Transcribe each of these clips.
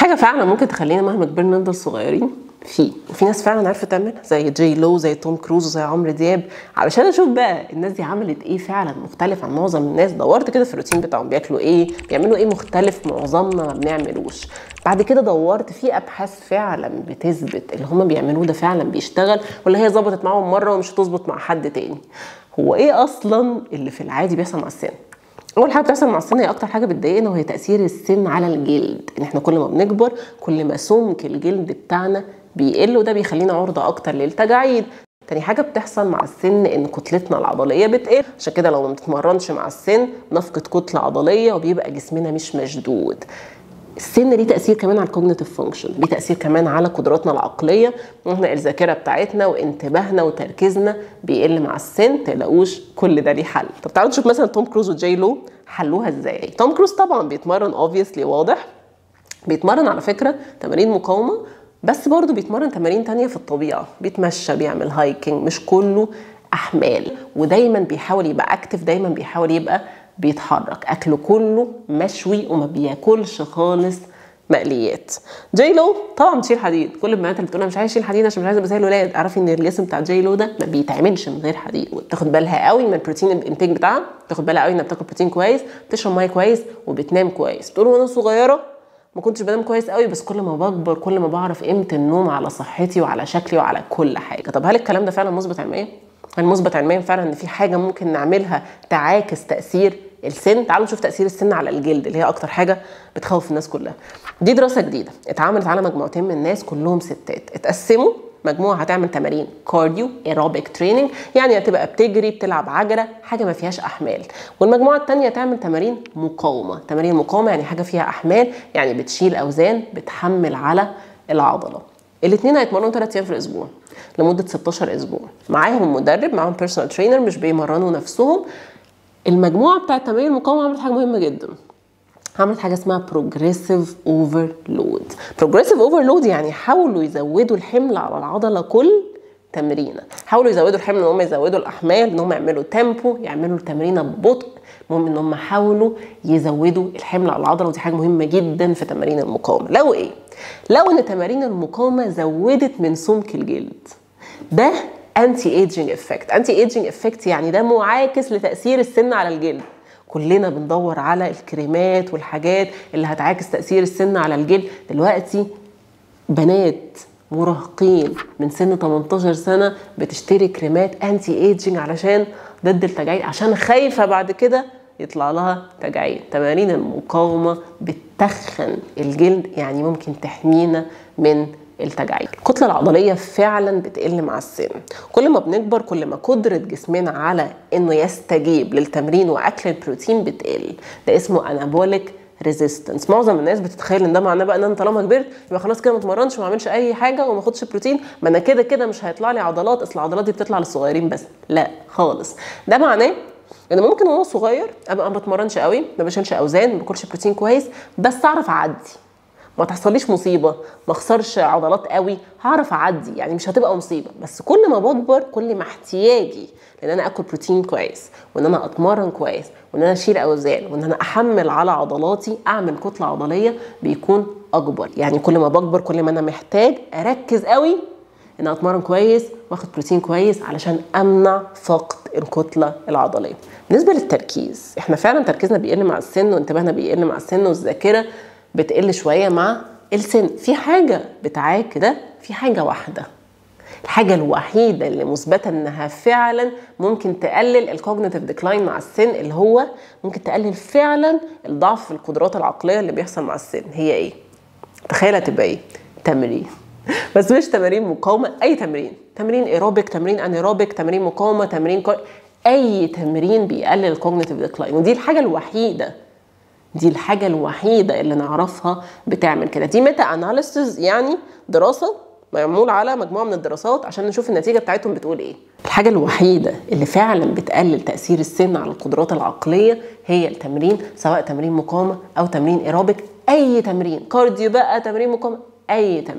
حاجه فعلا ممكن تخلينا مهما كبرنا نفضل صغيرين في وفي ناس فعلا عرفت تعملها زي جاي لو زي توم كروز وزي عمرو دياب علشان اشوف بقى الناس دي عملت ايه فعلا مختلف عن معظم الناس دورت كده في الروتين بتاعهم بياكلوا ايه بيعملوا ايه مختلف معظمنا ما بنعملوش بعد كده دورت في ابحاث فعلا بتثبت اللي هم بيعملوه ده فعلا بيشتغل ولا هي ظبطت معاهم مره ومش هتظبط مع حد تاني هو ايه اصلا اللي في العادي بيحصل مع السن اول حاجه بتحصل مع السن هي اكتر حاجه بتضايقنا وهي تاثير السن على الجلد ان احنا كل ما بنكبر كل ما سمك الجلد بتاعنا بيقل وده بيخلينا عرضه اكتر للتجاعيد تاني حاجة بتحصل مع السن إن كتلتنا العضلية بتقل عشان كده لو ما بنتمرنش مع السن نفقد كتلة عضلية وبيبقى جسمنا مش مشدود السن ليه تاثير كمان على الكوجنيتيف فانكشن ليه تاثير كمان على قدراتنا العقليه واحنا الذاكره بتاعتنا وانتباهنا وتركيزنا بيقل مع السن تلاقوش كل ده ليه حل طب تعالوا نشوف مثلا توم كروز وجاي لو حلوها ازاي توم كروز طبعا بيتمرن اوبفيسلي واضح بيتمرن على فكره تمارين مقاومه بس برضه بيتمرن تمارين تانية في الطبيعة بيتمشى بيعمل هايكنج مش كله أحمال ودايما بيحاول يبقى أكتف دايما بيحاول يبقى بيتحرك أكله كله مشوي وما بياكلش خالص مقليات جاي لو طبعا بتشيل حديد كل البنات اللي بتقول مش عايز اشيل حديد عشان مش عايزه ابقى زي الولاد اعرفي ان الجسم بتاع جاي لو ده ما بيتعملش من غير حديد وتاخد بالها قوي من البروتين الانتاج بتاعها تاخد بالها قوي انها بتاكل بروتين كويس بتشرب ميه كويس وبتنام كويس بتقول وانا صغيره ما كنتش بنام كويس قوي بس كل ما بكبر كل ما بعرف قيمه النوم على صحتي وعلى شكلي وعلى كل حاجه طب هل الكلام ده فعلا مثبت علميا هل مثبت علميا فعلا ان في حاجه ممكن نعملها تعاكس تاثير السن تعالوا نشوف تاثير السن على الجلد اللي هي اكتر حاجه بتخوف الناس كلها دي دراسه جديده اتعملت على مجموعتين من الناس كلهم ستات اتقسموا مجموعه هتعمل تمارين كارديو ايروبيك تريننج يعني هتبقى بتجري بتلعب عجله حاجه ما فيهاش احمال والمجموعه الثانيه تعمل تمارين مقاومه تمارين مقاومه يعني حاجه فيها احمال يعني بتشيل اوزان بتحمل على العضله الاثنين هيتمرنوا ثلاث ايام في الاسبوع لمده 16 اسبوع معاهم مدرب معاهم بيرسونال ترينر مش بيمرنوا نفسهم المجموعه بتاعه تمارين المقاومه عملت حاجه مهمه جدا عملت حاجه اسمها بروجريسيف اوفرلود بروجريسيف اوفرلود يعني حاولوا يزودوا الحمل على العضله كل تمرينه حاولوا يزودوا الحمل ان هم يزودوا الاحمال ان هم يعملوا تيمبو يعملوا التمرينه ببطء المهم ان هم حاولوا يزودوا الحمل على العضله ودي حاجه مهمه جدا في تمارين المقاومه لو ايه لو ان تمارين المقاومه زودت من سمك الجلد ده انتي ايجينج افكت انتي ايجينج افكت يعني ده معاكس لتاثير السن على الجلد كلنا بندور على الكريمات والحاجات اللي هتعاكس تاثير السن على الجلد دلوقتي بنات مراهقين من سن 18 سنه بتشتري كريمات انتي ايجينج علشان ضد التجاعيد عشان خايفه بعد كده يطلع لها تجاعيد تمارين المقاومه بتخن الجلد يعني ممكن تحمينا من التجاعيد الكتله العضليه فعلا بتقل مع السن كل ما بنكبر كل ما قدره جسمنا على انه يستجيب للتمرين واكل البروتين بتقل ده اسمه انابوليك ريزيستنس معظم الناس بتتخيل ان ده معناه بقى ان انا طالما كبرت يبقى خلاص كده ما اتمرنش وما اعملش اي حاجه وما اخدش بروتين ما انا كده كده مش هيطلع لي عضلات اصل العضلات دي بتطلع للصغيرين بس لا خالص ده معناه ان ممكن وانا صغير ابقى ما بتمرنش قوي ما بشيلش اوزان ما باكلش بروتين كويس بس اعرف اعدي ما تحصليش مصيبه ما اخسرش عضلات قوي هعرف اعدي يعني مش هتبقى مصيبه بس كل ما بكبر كل ما احتياجي ان انا اكل بروتين كويس وان انا اتمرن كويس وان انا اشيل اوزان وان انا احمل على عضلاتي اعمل كتله عضليه بيكون اكبر يعني كل ما بكبر كل ما انا محتاج اركز قوي ان اتمرن كويس واخد بروتين كويس علشان امنع فقد الكتله العضليه بالنسبه للتركيز احنا فعلا تركيزنا بيقل مع السن وانتباهنا بيقل مع السن والذاكره بتقل شويه مع السن في حاجه بتعاك ده في حاجه واحده الحاجة الوحيدة اللي مثبتة انها فعلا ممكن تقلل الكوجنيتيف ديكلاين مع السن اللي هو ممكن تقلل فعلا الضعف في القدرات العقلية اللي بيحصل مع السن هي ايه؟ تخيل هتبقى ايه؟ تمرين بس مش تمارين مقاومة أي تمرين تمرين ايروبيك تمرين انيروبيك تمرين مقاومة تمرين كار... أي تمرين بيقلل الكوجنيتيف ديكلاين ودي الحاجة الوحيدة دي الحاجة الوحيدة اللي نعرفها بتعمل كده دي ميتا اناليسيز يعني دراسة معمول على مجموعة من الدراسات عشان نشوف النتيجة بتاعتهم بتقول ايه الحاجة الوحيدة اللي فعلا بتقلل تأثير السن على القدرات العقلية هي التمرين سواء تمرين مقاومة أو تمرين ايروبيك أي تمرين كارديو بقى تمرين مقاومة أي تمرين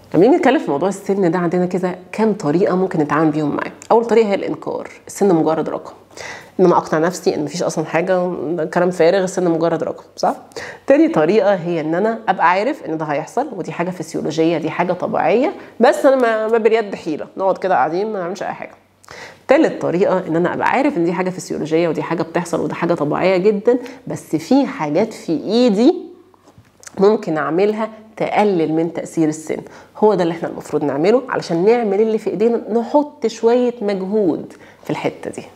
لما نيجي نتكلم في موضوع السن ده عندنا كده كام طريقه ممكن نتعامل بيهم معاه اول طريقه هي الانكار السن مجرد رقم ان انا اقنع نفسي ان مفيش اصلا حاجه ده كلام فارغ السن مجرد رقم صح تاني طريقه هي ان انا ابقى عارف ان ده هيحصل ودي حاجه فسيولوجيه دي حاجه طبيعيه بس انا ما ما باليد حيله نقعد كده قاعدين ما نعملش اي حاجه تالت طريقة ان انا ابقى عارف ان دي حاجة فسيولوجية ودي حاجة بتحصل وده حاجة طبيعية جدا بس في حاجات في ايدي ممكن اعملها تقلل من تاثير السن هو ده اللي احنا المفروض نعمله علشان نعمل اللي في ايدينا نحط شويه مجهود في الحته دي